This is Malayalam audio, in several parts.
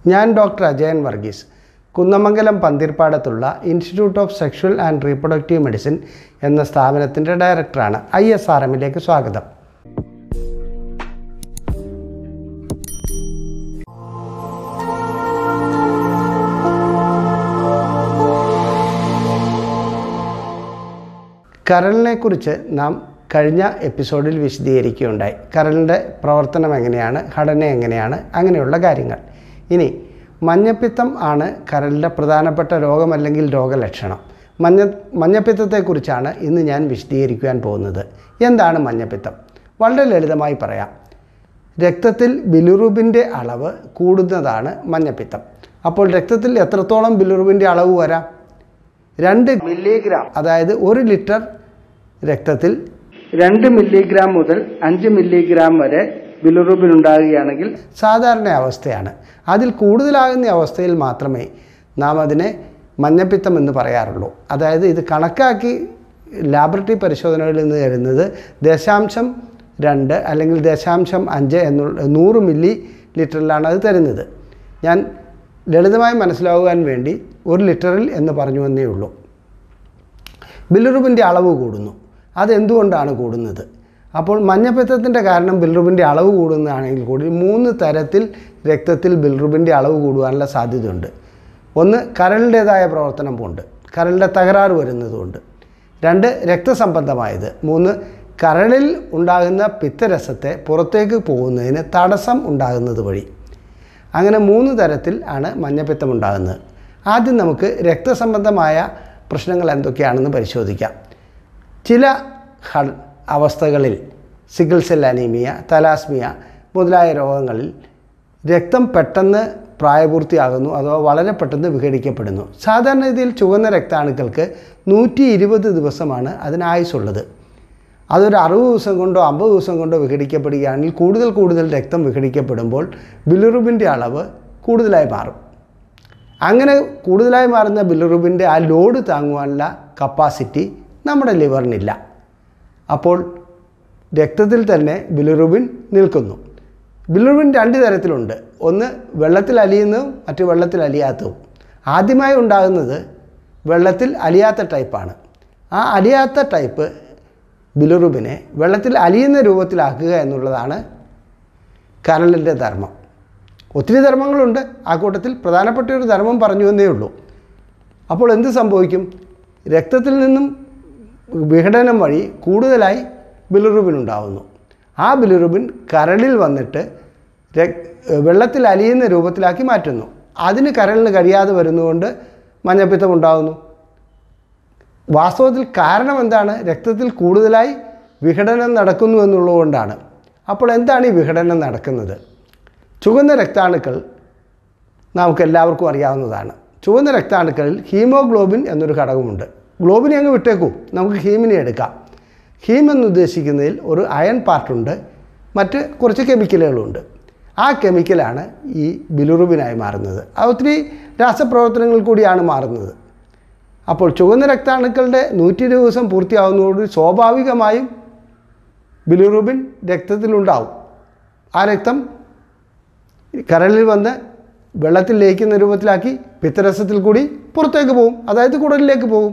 ഞാൻ ഡോക്ടർ അജയൻ വർഗീസ് കുന്നമംഗലം പന്തിർപ്പാടത്തുള്ള institute of sexual and reproductive medicine എന്ന സ്ഥാപനത്തിൻ്റെ ഡയറക്ടറാണ് ഐ എസ് ആർ എമ്മിലേക്ക് സ്വാഗതം കരളിനെക്കുറിച്ച് നാം കഴിഞ്ഞ എപ്പിസോഡിൽ വിശദീകരിക്കുകയുണ്ടായി കരളിൻ്റെ പ്രവർത്തനം എങ്ങനെയാണ് ഘടന എങ്ങനെയാണ് അങ്ങനെയുള്ള കാര്യങ്ങൾ ഇനി മഞ്ഞപ്പിത്തം ആണ് കരളിൻ്റെ പ്രധാനപ്പെട്ട രോഗം അല്ലെങ്കിൽ രോഗലക്ഷണം മഞ്ഞ മഞ്ഞപ്പിത്തത്തെക്കുറിച്ചാണ് ഇന്ന് ഞാൻ വിശദീകരിക്കുവാൻ പോകുന്നത് എന്താണ് മഞ്ഞപ്പിത്തം വളരെ ലളിതമായി പറയാം രക്തത്തിൽ ബിലിറുബിൻ്റെ അളവ് കൂടുന്നതാണ് മഞ്ഞപ്പിത്തം അപ്പോൾ രക്തത്തിൽ എത്രത്തോളം ബിലിറുബിൻ്റെ അളവ് വരാം രണ്ട് മില്ലിഗ്രാം അതായത് ഒരു ലിറ്റർ രക്തത്തിൽ രണ്ട് മില്ലിഗ്രാം മുതൽ അഞ്ച് മില്ലിഗ്രാം വരെ ബിലിറുബിൻ ഉണ്ടാകുകയാണെങ്കിൽ സാധാരണ അവസ്ഥയാണ് അതിൽ കൂടുതലാകുന്ന അവസ്ഥയിൽ മാത്രമേ നാം അതിനെ മഞ്ഞപ്പിത്തം എന്ന് പറയാറുള്ളൂ അതായത് ഇത് കണക്കാക്കി ലാബറട്ടറി പരിശോധനകളിൽ നിന്ന് തരുന്നത് ദശാംശം രണ്ട് അല്ലെങ്കിൽ ദശാംശം അഞ്ച് എന്നുള്ള നൂറ് മില്ലി ലിറ്ററിലാണ് അത് തരുന്നത് ഞാൻ ലളിതമായി മനസ്സിലാകുവാൻ വേണ്ടി ഒരു ലിറ്ററിൽ എന്ന് പറഞ്ഞു എന്നേ ഉള്ളൂ ബിലിറുബിൻ്റെ അളവ് കൂടുന്നു അതെന്തുകൊണ്ടാണ് കൂടുന്നത് അപ്പോൾ മഞ്ഞപ്പിത്തത്തിൻ്റെ കാരണം ബിൽറുബിൻ്റെ അളവ് കൂടുന്നതാണെങ്കിൽ കൂടി മൂന്ന് തരത്തിൽ രക്തത്തിൽ ബിൽറുബിൻ്റെ അളവ് കൂടുവാനുള്ള സാധ്യതയുണ്ട് ഒന്ന് കരളിൻ്റേതായ പ്രവർത്തനം കൊണ്ട് കരളിൻ്റെ തകരാറ് വരുന്നതുകൊണ്ട് രണ്ട് രക്തസംബന്ധമായത് മൂന്ന് കരളിൽ ഉണ്ടാകുന്ന പിത്തരസത്തെ പുറത്തേക്ക് പോകുന്നതിന് തടസ്സം ഉണ്ടാകുന്നത് വഴി അങ്ങനെ മൂന്ന് തരത്തിൽ ആണ് മഞ്ഞപ്പിത്തം ഉണ്ടാകുന്നത് ആദ്യം നമുക്ക് രക്തസംബന്ധമായ പ്രശ്നങ്ങൾ എന്തൊക്കെയാണെന്ന് പരിശോധിക്കാം ചില ഹ അവസ്ഥകളിൽ സിക്കിൾ സെൽ അനീമിയ തലാസ്മിയ മുതലായ രോഗങ്ങളിൽ രക്തം പെട്ടെന്ന് പ്രായപൂർത്തിയാകുന്നു അഥവാ വളരെ പെട്ടെന്ന് വിഘടിക്കപ്പെടുന്നു സാധാരണ രീതിയിൽ ചുവന്ന രക്താണുക്കൾക്ക് നൂറ്റി ഇരുപത് ദിവസമാണ് അതിന് ആയുസുള്ളത് അതൊരു അറുപത് ദിവസം കൊണ്ടോ അമ്പത് ദിവസം കൊണ്ടോ വിഘടിക്കപ്പെടുകയാണെങ്കിൽ കൂടുതൽ കൂടുതൽ രക്തം വിഘടിക്കപ്പെടുമ്പോൾ ബിലിറുബിൻ്റെ അളവ് കൂടുതലായി മാറും അങ്ങനെ കൂടുതലായി മാറുന്ന ബിലിറുബിൻ്റെ ആ ലോഡ് താങ്ങുവാനുള്ള കപ്പാസിറ്റി നമ്മുടെ ലിവറിനില്ല അപ്പോൾ രക്തത്തിൽ തന്നെ ബിലിറുബിൻ നിൽക്കുന്നു ബിലിറുബിൻ രണ്ട് തരത്തിലുണ്ട് ഒന്ന് വെള്ളത്തിൽ അലിയുന്നതും മറ്റു വെള്ളത്തിൽ അലിയാത്തതും ആദ്യമായി ഉണ്ടാകുന്നത് വെള്ളത്തിൽ അലിയാത്ത ടൈപ്പാണ് ആ അലിയാത്ത ടൈപ്പ് ബിലിറുബിനെ വെള്ളത്തിൽ അലിയുന്ന രൂപത്തിലാക്കുക എന്നുള്ളതാണ് കരളിൻ്റെ ധർമ്മം ഒത്തിരി ധർമ്മങ്ങളുണ്ട് ആ കൂട്ടത്തിൽ പ്രധാനപ്പെട്ട ഒരു ധർമ്മം പറഞ്ഞു എന്നേ ഉള്ളൂ അപ്പോൾ എന്ത് സംഭവിക്കും രക്തത്തിൽ നിന്നും വിഘടനം വഴി കൂടുതലായി ബിലിറുബിൻ ഉണ്ടാകുന്നു ആ ബിലിറുബിൻ കരളിൽ വന്നിട്ട് വെള്ളത്തിൽ അലിയുന്ന രൂപത്തിലാക്കി മാറ്റുന്നു അതിന് കരളിന് കഴിയാതെ വരുന്നതുകൊണ്ട് മഞ്ഞപ്പിത്തം ഉണ്ടാകുന്നു വാസ്തവത്തിൽ കാരണം എന്താണ് രക്തത്തിൽ കൂടുതലായി വിഘടനം നടക്കുന്നു എന്നുള്ളതുകൊണ്ടാണ് അപ്പോൾ എന്താണ് ഈ വിഘടനം നടക്കുന്നത് ചുവന്ന രക്താണുക്കൾ നമുക്ക് എല്ലാവർക്കും അറിയാവുന്നതാണ് ചുവന്ന രക്താണുക്കളിൽ ഹീമോഗ്ലോബിൻ എന്നൊരു ഘടകമുണ്ട് ഗ്ലോബിനെ അങ്ങ് വിട്ടേക്കൂ നമുക്ക് ഹീമിനെ എടുക്കാം ഹീം എന്ന് ഉദ്ദേശിക്കുന്നതിൽ ഒരു അയൺ പാർട്ടുണ്ട് മറ്റ് കുറച്ച് കെമിക്കലുകളുണ്ട് ആ കെമിക്കലാണ് ഈ ബിലുറുബിനായി മാറുന്നത് അത് ഒത്തിരി രാസപ്രവർത്തനങ്ങൾ കൂടിയാണ് മാറുന്നത് അപ്പോൾ ചുവന്ന രക്താണുക്കളുടെ നൂറ്റി ഇരുപത് ദിവസം പൂർത്തിയാവുന്നതോടുകൂടി സ്വാഭാവികമായും ബിലിറുബിൻ രക്തത്തിലുണ്ടാവും ആ രക്തം കരളിൽ വന്ന് വെള്ളത്തിൽ ലയിക്കുന്ന രൂപത്തിലാക്കി പിത്തരസത്തിൽ കൂടി പുറത്തേക്ക് പോകും അതായത് കുടലിലേക്ക് പോകും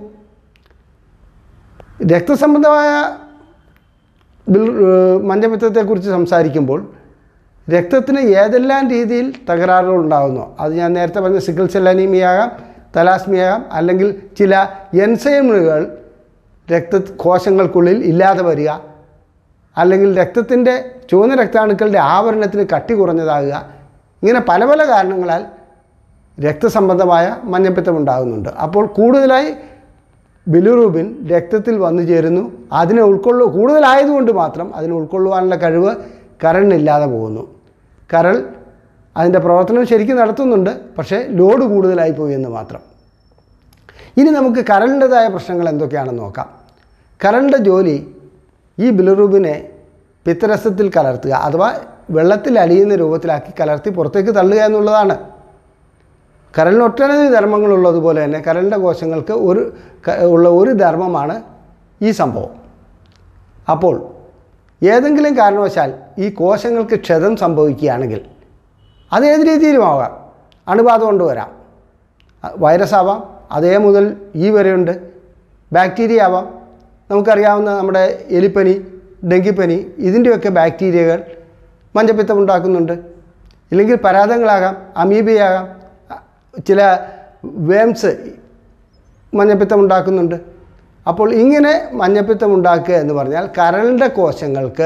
രക്തസംബന്ധമായ ബിൽ മഞ്ഞപ്പിത്തത്തെക്കുറിച്ച് സംസാരിക്കുമ്പോൾ രക്തത്തിന് ഏതെല്ലാം രീതിയിൽ തകരാറുകൾ ഉണ്ടാകുന്നു അത് ഞാൻ നേരത്തെ പറഞ്ഞ സിക്കിൾ സെൽ അനീമിയാകാം തലാസ്മിയാകാം അല്ലെങ്കിൽ ചില എൻസൈമുകൾ രക്ത കോശങ്ങൾക്കുള്ളിൽ ഇല്ലാതെ വരിക അല്ലെങ്കിൽ രക്തത്തിൻ്റെ ചുവന്ന രക്താണുക്കളുടെ ആവരണത്തിന് കട്ടി കുറഞ്ഞതാകുക ഇങ്ങനെ പല പല കാരണങ്ങളാൽ രക്തസംബന്ധമായ മഞ്ഞപ്പിത്തം ഉണ്ടാകുന്നുണ്ട് അപ്പോൾ കൂടുതലായി ബിലിറൂബിൻ രക്തത്തിൽ വന്നു ചേരുന്നു അതിനെ ഉൾക്കൊള്ളു കൂടുതലായതുകൊണ്ട് മാത്രം അതിനെ ഉൾക്കൊള്ളുവാനുള്ള കഴിവ് കരളിനില്ലാതെ പോകുന്നു കരൾ അതിൻ്റെ പ്രവർത്തനം ശരിക്കും നടത്തുന്നുണ്ട് പക്ഷേ ലോഡ് കൂടുതലായി പോയി എന്ന് മാത്രം ഇനി നമുക്ക് കരളിൻ്റെതായ പ്രശ്നങ്ങൾ എന്തൊക്കെയാണെന്ന് നോക്കാം കരളിൻ്റെ ജോലി ഈ ബിലിറൂബിനെ പിത്തരസത്തിൽ കലർത്തുക അഥവാ വെള്ളത്തിൽ അലിയുന്ന രൂപത്തിലാക്കി കലർത്തി പുറത്തേക്ക് തള്ളുക എന്നുള്ളതാണ് കരളിന് ഒട്ടനവധി ധർമ്മങ്ങളുള്ളതുപോലെ തന്നെ കരളിൻ്റെ കോശങ്ങൾക്ക് ഒരു ഉള്ള ഒരു ധർമ്മമാണ് ഈ സംഭവം അപ്പോൾ ഏതെങ്കിലും കാരണവശാൽ ഈ കോശങ്ങൾക്ക് ക്ഷതം സംഭവിക്കുകയാണെങ്കിൽ അത് ഏത് രീതിയിലും ആവാം അണുബാധ കൊണ്ട് വരാം വൈറസ് ആവാം അതേ മുതൽ ഈ വരെയുണ്ട് ബാക്ടീരിയ ആവാം നമുക്കറിയാവുന്ന നമ്മുടെ എലിപ്പനി ഡെങ്കിപ്പനി ഇതിൻ്റെയൊക്കെ ബാക്ടീരിയകൾ മഞ്ഞപ്പിത്തം ഉണ്ടാക്കുന്നുണ്ട് ഇല്ലെങ്കിൽ പരാതങ്ങളാകാം അമീബയാകാം ചില വേംസ് മഞ്ഞപ്പിത്തം ഉണ്ടാക്കുന്നുണ്ട് അപ്പോൾ ഇങ്ങനെ മഞ്ഞപ്പിത്തം ഉണ്ടാക്കുക എന്ന് പറഞ്ഞാൽ കരളിൻ്റെ കോശങ്ങൾക്ക്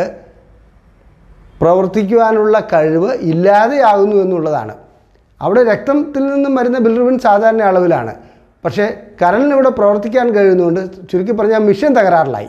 പ്രവർത്തിക്കുവാനുള്ള കഴിവ് ഇല്ലാതെയാകുന്നു എന്നുള്ളതാണ് അവിടെ രക്തത്തിൽ നിന്നും വരുന്ന ബിൽറുബിൻ സാധാരണ അളവിലാണ് പക്ഷേ കരളിന് ഇവിടെ പ്രവർത്തിക്കാൻ കഴിയുന്നതുകൊണ്ട് ചുരുക്കി പറഞ്ഞാൽ മിഷൻ തകരാറിലായി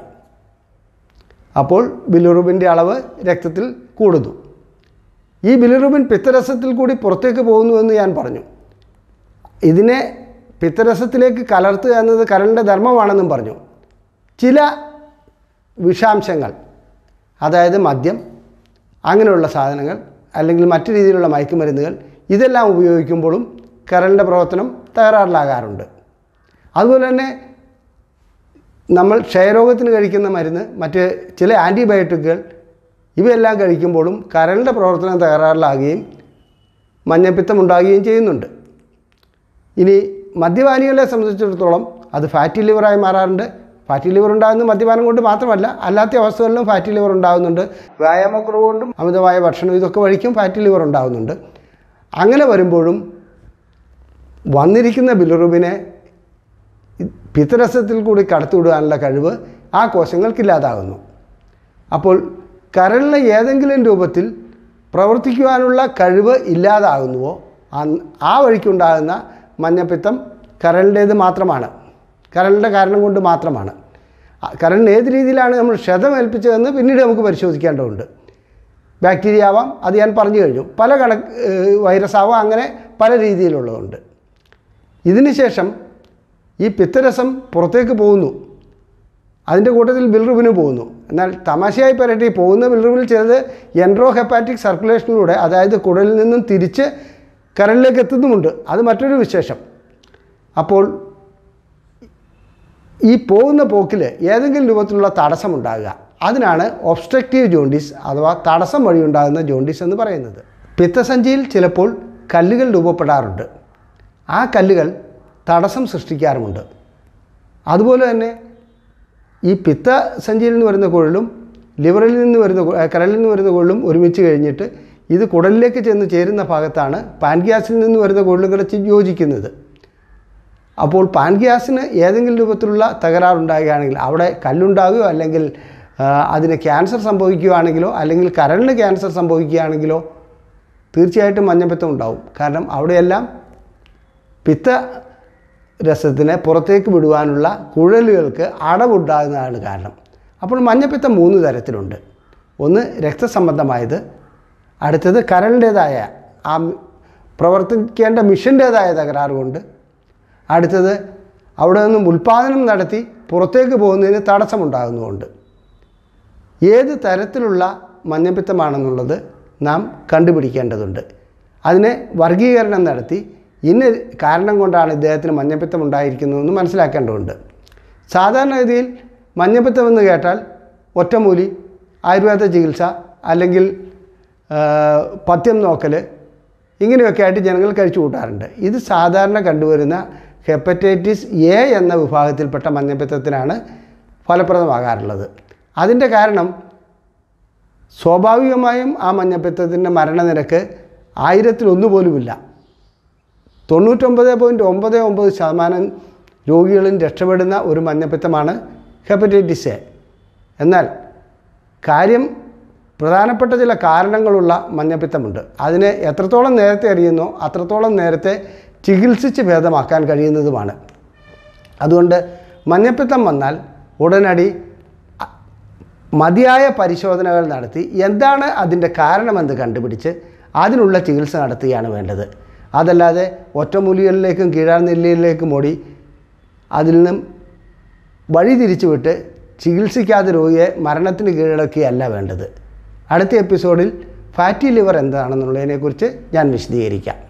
അപ്പോൾ ബിലിറുബിൻ്റെ അളവ് രക്തത്തിൽ കൂടുന്നു ഈ ബിലിറുബിൻ പിത്തരസത്തിൽ കൂടി പുറത്തേക്ക് പോകുന്നു എന്ന് ഞാൻ പറഞ്ഞു ഇതിനെ പിത്തരസത്തിലേക്ക് കലർത്തുക എന്നത് കരളിൻ്റെ ധർമ്മമാണെന്നും പറഞ്ഞു ചില വിഷാംശങ്ങൾ അതായത് മദ്യം അങ്ങനെയുള്ള സാധനങ്ങൾ അല്ലെങ്കിൽ മറ്റു രീതിയിലുള്ള മയക്കുമരുന്നുകൾ ഇതെല്ലാം ഉപയോഗിക്കുമ്പോഴും കരളിൻ്റെ പ്രവർത്തനം തകരാറിലാകാറുണ്ട് അതുപോലെ തന്നെ നമ്മൾ ക്ഷയരോഗത്തിന് കഴിക്കുന്ന മരുന്ന് മറ്റ് ചില ആൻറ്റിബയോട്ടിക്കുകൾ ഇവയെല്ലാം കഴിക്കുമ്പോഴും കരളിൻ്റെ പ്രവർത്തനം തകരാറിലാകുകയും മഞ്ഞപ്പിത്തം ഉണ്ടാകുകയും ചെയ്യുന്നുണ്ട് ഇനി മദ്യപാനികളെ സംബന്ധിച്ചിടത്തോളം അത് ഫാറ്റി ലിവറായി മാറാറുണ്ട് ഫാറ്റി ലിവർ ഉണ്ടാകുന്നത് മദ്യപാനം കൊണ്ട് മാത്രമല്ല അല്ലാത്ത അവസ്ഥകളിലും ഫാറ്റി ലിവർ ഉണ്ടാകുന്നുണ്ട് വ്യായാമക്കുറവ് കൊണ്ടും അമിതമായ ഭക്ഷണം ഇതൊക്കെ വഴിക്കും ഫാറ്റി ലിവർ ഉണ്ടാകുന്നുണ്ട് അങ്ങനെ വരുമ്പോഴും വന്നിരിക്കുന്ന ബിലുറുബിനെ പിത്തരസത്തിൽ കൂടി കടത്തിവിടാനുള്ള കഴിവ് ആ കോശങ്ങൾക്കില്ലാതാകുന്നു അപ്പോൾ കരളിന് ഏതെങ്കിലും രൂപത്തിൽ പ്രവർത്തിക്കുവാനുള്ള കഴിവ് ഇല്ലാതാകുന്നുവോ അന്ന് ആ വഴിക്കുണ്ടാകുന്ന മഞ്ഞപ്പിത്തം കരളിൻ്റേത് മാത്രമാണ് കരളിൻ്റെ കാരണം കൊണ്ട് മാത്രമാണ് ആ കരളിന് ഏത് രീതിയിലാണ് നമ്മൾ ക്ഷതമേൽപ്പിച്ചതെന്ന് പിന്നീട് നമുക്ക് പരിശോധിക്കേണ്ടതുണ്ട് ബാക്ടീരിയ ആവാം അത് ഞാൻ പറഞ്ഞു കഴിഞ്ഞു പല കണക്ക് വൈറസ് ആവാം അങ്ങനെ പല രീതിയിലുള്ളതുണ്ട് ഇതിന് ശേഷം ഈ പിത്തരസം പുറത്തേക്ക് പോകുന്നു അതിൻ്റെ കൂട്ടത്തിൽ ബിൽറുബിന് പോകുന്നു എന്നാൽ തമാശയായി പറയട്ടെ ഈ പോകുന്ന ബിൽറുബിൽ ചിലത് എൻട്രോ ഹെപ്പാറ്റിക് സർക്കുലേഷനിലൂടെ അതായത് കുടലിൽ നിന്നും തിരിച്ച് കരളിലേക്ക് എത്തുന്നുമുണ്ട് അത് മറ്റൊരു വിശേഷം അപ്പോൾ ഈ പോകുന്ന പോക്കിൽ ഏതെങ്കിലും രൂപത്തിലുള്ള തടസ്സമുണ്ടാകുക അതിനാണ് ഒബ്സ്ട്രക്റ്റീവ് ജോണ്ടിസ് അഥവാ തടസ്സം വഴി ഉണ്ടാകുന്ന ജോണ്ടിസ് എന്ന് പറയുന്നത് പിത്തസഞ്ചിയിൽ ചിലപ്പോൾ കല്ലുകൾ രൂപപ്പെടാറുണ്ട് ആ കല്ലുകൾ തടസ്സം സൃഷ്ടിക്കാറുമുണ്ട് അതുപോലെ തന്നെ ഈ പിത്തസഞ്ചിയിൽ നിന്ന് വരുന്ന കുഴലും ലിവറിൽ നിന്ന് വരുന്ന കു- ഏഹ് കരളിൽ നിന്ന് വരുന്ന കുഴലും ഒരുമിച്ച് കഴിഞ്ഞിട്ട് ഇത് കുടലിലേക്ക് ചെന്ന് ചേരുന്ന ഭാഗത്താണ് പാൻഗ്യാസിൽ നിന്ന് വരുന്ന കുഴലുകൾ ചെ- യോജിക്കുന്നത് അപ്പോൾ പാൻഗ്യാസിന് ഏതെങ്കിലും രൂപത്തിലുള്ള തകരാറുണ്ടാകുകയാണെങ്കിൽ അവിടെ കല്ലുണ്ടാകുകയോ അല്ലെങ്കിൽ ആ, അതിന് ക്യാൻസർ സംഭവിക്കുകയാണെങ്കിലോ അല്ലെങ്കിൽ കരളിന് ക്യാൻസർ സംഭവിക്കുകയാണെങ്കിലോ തീർച്ചയായിട്ടും മഞ്ഞപ്പിത്തം ഉണ്ടാവും കാരണം അവിടെയെല്ലാം പിത്ത രസത്തിനെ പുറത്തേക്ക് വിടുവാനുള്ള കുഴലുകൾക്ക് അടവുണ്ടാകുന്നതാണ് കാരണം അപ്പോൾ മഞ്ഞപ്പിത്തം മൂന്ന് തരത്തിലുണ്ട് ഒന്ന് രക്തസംബന്ധമായത് അടുത്തത് കരളിൻ്റേതായ ആ മി- പ്രവർത്തിക്കേണ്ട മിഷൻ്റേതായ തകരാറ് കൊണ്ട് അടുത്തത് അവിടെ നിന്നും ഉൽപ്പാദനം നടത്തി പുറത്തേക്ക് പോകുന്നതിന് തടസ്സമുണ്ടാകുന്നുമുണ്ട് ഏത് തരത്തിലുള്ള മഞ്ഞപ്പിത്തമാണെന്നുള്ളത് നാം കണ്ടുപിടിക്കേണ്ടതുണ്ട് അതിനെ വർഗീകരണം നടത്തി ഇന്ന കാരണം കൊണ്ടാണ് ഇദ്ദേഹത്തിന് മഞ്ഞപ്പിത്തം ഉണ്ടായിരിക്കുന്നതെന്ന് മനസ്സിലാക്കേണ്ടതുണ്ട് സാധാരണഗതിയിൽ മഞ്ഞപ്പിത്തം എന്ന് കേട്ടാൽ ഒറ്റമൂലി ആയുർവേദ ചികിത്സ അല്ലെങ്കിൽ ആ, പഥ്യം നോക്കൽ ഇങ്ങനെയൊക്കെ ആയിട്ട് ജനങ്ങൾ കഴിച്ചു കൂട്ടാറുണ്ട് ഇത് സാധാരണ കണ്ടുവരുന്ന ഹെപ്പറ്റൈറ്റിസ് എ എന്ന വിഭാഗത്തിൽപ്പെട്ട മഞ്ഞപ്പിത്തത്തിനാണ് ഫലപ്രദമാകാറുള്ളത് അതിൻ്റെ കാരണം സ്വാഭാവികമായും ആ മഞ്ഞപ്പിത്തത്തിൻ്റെ മരണനിരക്ക് ആയിരത്തിലൊന്നു പോലുമില്ല തൊണ്ണൂറ്റൊമ്പത് പോയിൻറ്റ് ഒമ്പത് ഒമ്പത് ശതമാനം രോഗികളും രക്ഷപ്പെടുന്ന ഒരു മഞ്ഞപ്പിത്തമാണ് ഹെപ്പറ്റൈറ്റിസ് എ എന്നാൽ കാര്യം പ്രധാനപ്പെട്ട ചില കാരണങ്ങളുള്ള മഞ്ഞപ്പിത്തമുണ്ട് അതിനെ എത്രത്തോളം നേരത്തെ അറിയുന്നോ അത്രത്തോളം നേരത്തെ ചികിത്സിച്ച് ഭേദമാക്കാൻ കഴിയുന്നതുമാണ് അതുകൊണ്ട് മഞ്ഞപ്പിത്തം വന്നാൽ ഉടനടി അ- മതിയായ പരിശോധനകൾ നടത്തി എന്താണ് അതിൻ്റെ കാരണമെന്ന് കണ്ടുപിടിച്ച് അതിനുള്ള ചികിത്സ നടത്തുകയാണ് വേണ്ടത് അതല്ലാതെ ഒറ്റമൂലികളിലേക്കും കീഴാർനെല്ലിയിലേക്കും ഓടി അതിൽ നിന്നും വഴി തിരിച്ചുവിട്ട് ചികിത്സിക്കാതെ രോഗിയെ മരണത്തിന് കീഴടക്കുകയല്ല വേണ്ടത് അടുത്ത എപ്പിസോഡിൽ ഫാറ്റി ലിവർ എന്താണെന്നുള്ളതിനെക്കുറിച്ച് ഞാൻ വിശദീകരിക്കാം